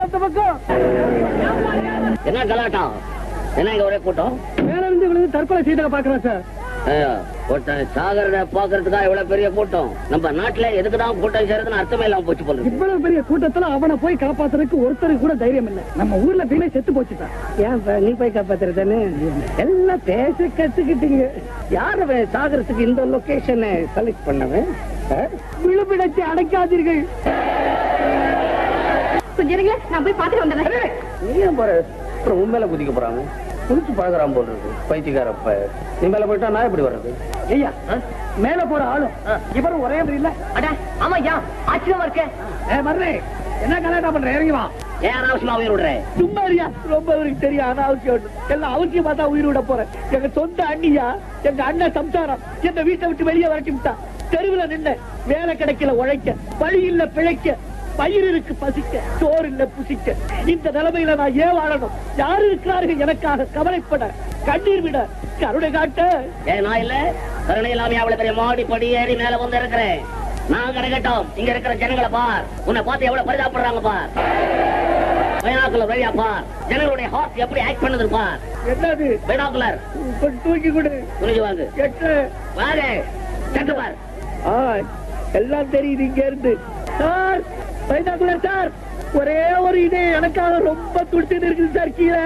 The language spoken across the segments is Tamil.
அந்த பக்கம் என்ன கலாட்டம் என்ன இங்க ஒரே கூட்டம் மேல இருந்து விழுந்து தற்கொலை செய்தத பாக்குறேன் சார் ஐயோ, ஒருத்தன் சாகரத பாக்குறதுக்கா இவ்வளவு பெரிய கூட்டம் நம்ம நாட்டுல எதுக்குதான் கூட்டம் சேருதுன்னு அர்த்தமே இல்லாம போச்சு போல இருக்கு. இவ்வளவு பெரிய கூட்டத்துல அவனை போய் காப்பாத்துறதுக்கு ஒருத்தருக்கு கூட தைரியம் இல்ல நம்ம ஊர்ல பிள்ளை செத்து போச்சுட்டான் ஏன் பா, நீ போய் காப்பாத்துறதானே எல்லாம் பேச கத்துக்கிட்டீங்க யார் அவன் சாகரத்துக்கு இந்த லொகேஷனை செலக்ட் பண்ணவன் விழுப்பிடத்தை அடைக்காதீர்கள் கொஞ்சம் இருங்களே நான் போய் பாத்துட்டு வந்துடுறேன் நீ ஏன் போற அப்புறம் உன் மேல குதிக்க போறாங்க குதிச்சு பழகுறான் போல இருக்கு பைத்தியக்காரப்ப நீ மேல போயிட்டா நான் எப்படி வர்றது ஐயா மேல போற ஆளும் இவரும் ஒரே மாதிரி இல்ல அட ஆமா ஐயா ஆச்சரியமா இருக்க ஏ மர்றே என்ன கலாட்டா பண்ற இறங்கி வா ஏன் அனாவசியமா உயிர் விடுற சும்மா இருயா ரொம்ப அவருக்கு தெரியும் அனாவசியம் எல்லாம் அவசியமா தான் உயிர் விட போறேன் எங்க சொந்த அண்ணியா எங்க அண்ணன் சம்சாரம் எங்க வீட்டை விட்டு வெளியே வரட்டி விட்டா தெருவுல நின்ன வேலை கிடைக்கல உழைக்க வழி இல்ல பிழைக்க பயிர் இருக்கு பசிக்க சோறு இல்ல புசிக்க இந்த நிலைமையில நான் ஏன் வாழணும் யார் இருக்கிறார்கள் எனக்காக கவலைப்பட கண்ணீர் விட கருணை காட்ட ஏன் நான் இல்ல கருணை இல்லாம அவ்வளவு பெரிய மாடி படி ஏறி மேல வந்து இருக்கிறேன் நான் கிடைக்கட்டும் இங்க இருக்கிற ஜனங்களை பார் உன்னை பார்த்து எவ்வளவு பரிதாபப்படுறாங்க பார் பைனாக்குலர் வழியா பார் ஜனங்களுடைய ஹார்ட் எப்படி ஆக்ட் பண்ணுது பார் என்னது பைனாக்குலர் கொஞ்சம் தூக்கி கொடு புரிஞ்சு வாங்க எட்டு வாங்க சென்று பார் ஆ, எல்லாம் தெரியுது இங்க இருந்து சார் பைனாகுலர் சார் ஒரே ஒரு இதே எனக்காக ரொம்ப துடிச்சுட்டு இருக்குது சார் கீழே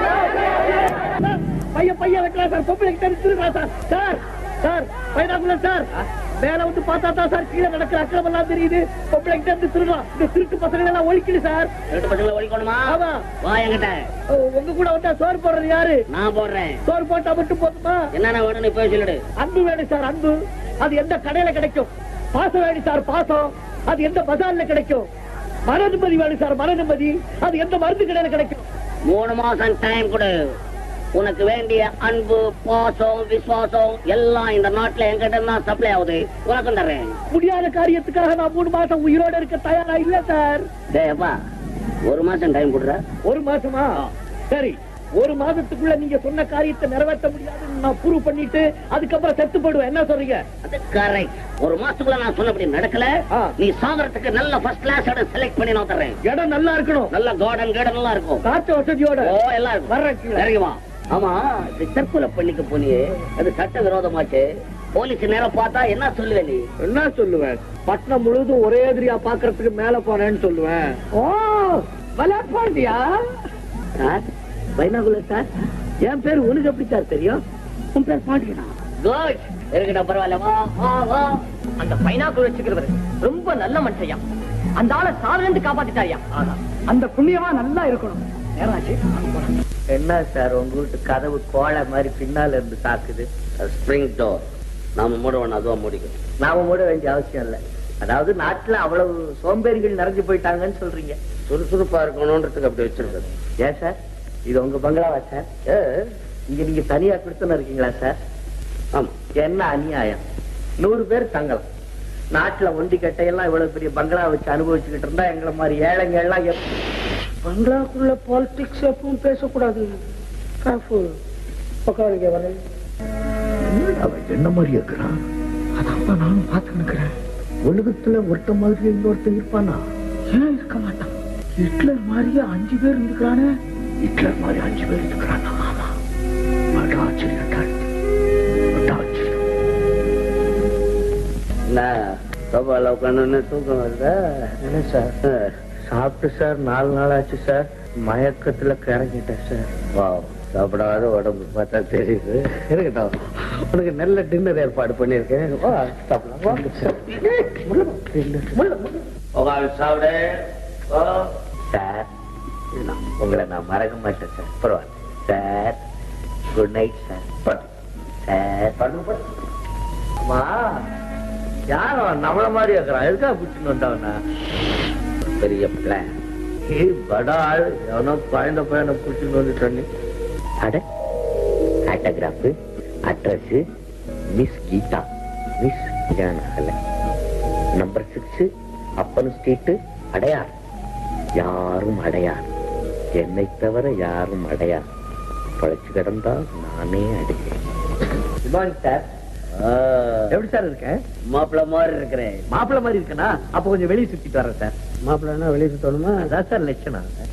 பையன் பையன் வைக்கலாம் சார் பொம்பளை தெரிஞ்சிருக்கலாம் sir sir sir binocular sir மேல வந்து பார்த்தா தான் சார் கீழே நடக்கிற அக்கிரமம் எல்லாம் தெரியுது பொம்பளை கிட்ட இருந்து திருடலாம் இந்த திருட்டு பசங்களை எல்லாம் ஒழிக்குது சார் ரெண்டு பசங்களை ஒழிக்கணுமா ஆமா. வா என்கிட்ட ஓ, உங்க கூட வந்தா சோறு போடுறது யாரு நான் போடுறேன் சோறு போட்டா மட்டும் போதுமா என்னென்ன வேணும் நீ போய் சொல்லிடு அன்பு வேணும் சார் அன்பு அது எந்த கடையில கிடைக்கும் பாசம் வேணும் சார் பாசம் அது எந்த பஜார்ல கிடைக்கும் மன நிம்மதி வேணும் சார் மன நிம்மதி அது எந்த மருந்து கடையில கிடைக்கும் மூணு மாசம் டைம் கொடு உனக்கு வேண்டிய அன்பு பாசம் விசுவாசம் எல்லாம் இந்த நாட்டுல எங்கிட்ட தான் சப்ளை ஆகுது உனக்கும் தர்றேன் முடியாத காரியத்துக்காக நான் மூணு மாசம் உயிரோட இருக்க தயாரா இல்ல சார் டேப்பா ஒரு மாசம் டைம் கொடுற ஒரு மாசமா சரி ஒரு மாதத்துக்குள்ள நீங்க சொன்ன காரியத்தை நிறைவேற்ற முடியாதுன்னு நான் ப்ரூவ் பண்ணிட்டு அதுக்கப்புறம் செத்து போடுவேன் என்ன சொல்றீங்க அது கரெக்ட் ஒரு மாசத்துக்குள்ள நான் சொன்னபடி நடக்கல ஆ. நீ சாகரத்துக்கு நல்ல ஃபர்ஸ்ட் கிளாஸ் இடம் செலக்ட் பண்ணி நான் தர்றேன் இடம் நல்லா இருக்கணும் நல்ல கார்டன் கார்டன் எல்லாம் இருக்கும் காற்று வசதியோட ஓ எல்லாம் இருக்கும் வர்றேன் கீழே. இறங்கி வா ஆமா இது தற்கொலை பண்ணிக்க போனியே அது சட்ட விரோதமாச்சு போலீஸ் நேரம் பார்த்தா என்ன சொல்லுவே நீ என்ன சொல்லுவேன் பட்னம் முழுதும் ஒரே எதிரியா பாக்குறதுக்கு மேல போனேன்னு சொல்லுவேன் ஓ விளையாட்பாண்டியா சார் பைனாகுலர் சார் என் பேர் உனக்கு எப்படி சார் தெரியும் உன் பேர் பாண்டியனா குட் இருக்கட்டும் பரவாயில்ல வா வா வா அந்த பைனாக்குள் வச்சுக்கிறவர் ரொம்ப நல்ல மனுஷையா அந்த ஆளை சாவிலிருந்து காப்பாத்திட்டாயா அந்த புண்ணியமா நல்லா இருக்கணும் நேராச்சு என்ன சார் உங்க வீட்டு கதவு கோழை மாதிரி பின்னால இருந்து தாக்குது ஸ்ப்ரிங் டோர் நாம மூடவன் அதுவா முடிக்கும் நாம மூட வேண்டிய அவசியம் இல்ல அதாவது நாட்டுல அவ்வளவு சோம்பேறிகள் நிறைஞ்சு போயிட்டாங்கன்னு சொல்றீங்க சுறுசுறுப்பா இருக்கணும்ன்றதுக்கு அப்படி வச்சிருக்காரு ஏன் சார் இது உங்க பங்களாவா சார் ஏ, இங்க நீங்க தனியா கொடுத்துன்னு இருக்கீங்களா சார் ஆமா என்ன அநியாயம் நூறு பேர் தங்கலாம் நாட்டுல ஒண்டி கட்டையெல்லாம் இவ்வளவு பெரிய பங்களா வச்சு அனுபவிச்சுக்கிட்டு இருந்தா எங்களை மாதிரி ஏழைங்க எல்லாம் எப்- பங்களாக்குள்ள பாலிடிக்ஸ் எப்பவும் பேசக்கூடாது உட்காருங்க வரேன் அவன் என்ன மாதிரி இருக்கிறான் அதான் நானும் பார்த்து நிக்கிறேன் உலகத்துல ஒருத்த மாதிரி இன்னொருத்தன் இருப்பானா ஏன் இருக்க மாட்டான் ஹிட்லர் மாதிரியே அஞ்சு பேர் இருந்துக்கிறானே ஹிட்லர் மாதிரி அஞ்சு பேர் இருக்கிறான் ஆமா அட ஆச்சரியம் தான். அட ஆச்சரியம். என்ன சோபால உட்காந்து தூக்கம் வருதா இல்ல சார் சாப்பிட்டு சார் நாலு நாள் ஆச்சு சார் மயக்கத்துல கிறங்கிட்டேன் சார் வா சாப்பிடாத உடம்பு பார்த்தா தெரியுது இருக்கட்டும் உனக்கு நல்ல டின்னர் ஏற்பாடு பண்ணிருக்கேன் வா சாப்பிடலாம் வா உட்காந்து சாப்பிடு வா. சார் உங்களை நான் மறக்க மாட்டேன் சார் பரவாயில்ல sir good night sir sir அம்மா யார் அவன் நம்மள மாதிரி இருக்கிறான் எதுக்காக பிடிச்சின்னு வந்தவனா பெரிய பிளான் ஏய் படா ஆள் எவனோ குழந்த பையனை பிடிச்சின்னு வந்துட்டோன்னு அட autograph address miss Geetha miss ஜானகல number six Appan street Adyar யாரும் அடையார் என்னை தவிர யாரும் அடையார் பழைச்சு கிடந்தா நானே அடிக்கிறேன் குட் மார்னிங் சார் எப்படி சார் இருக்கேன் மாப்பிள்ள மாதிரி இருக்கிறேன் மாப்பிள்ள மாதிரி இருக்கனா அப்ப கொஞ்சம் வெளியே சுத்திட்டு வரேன் சார் மாப்பிள்ளை வெளியே சுத்தணுமா அதான் சார் லட்சணம்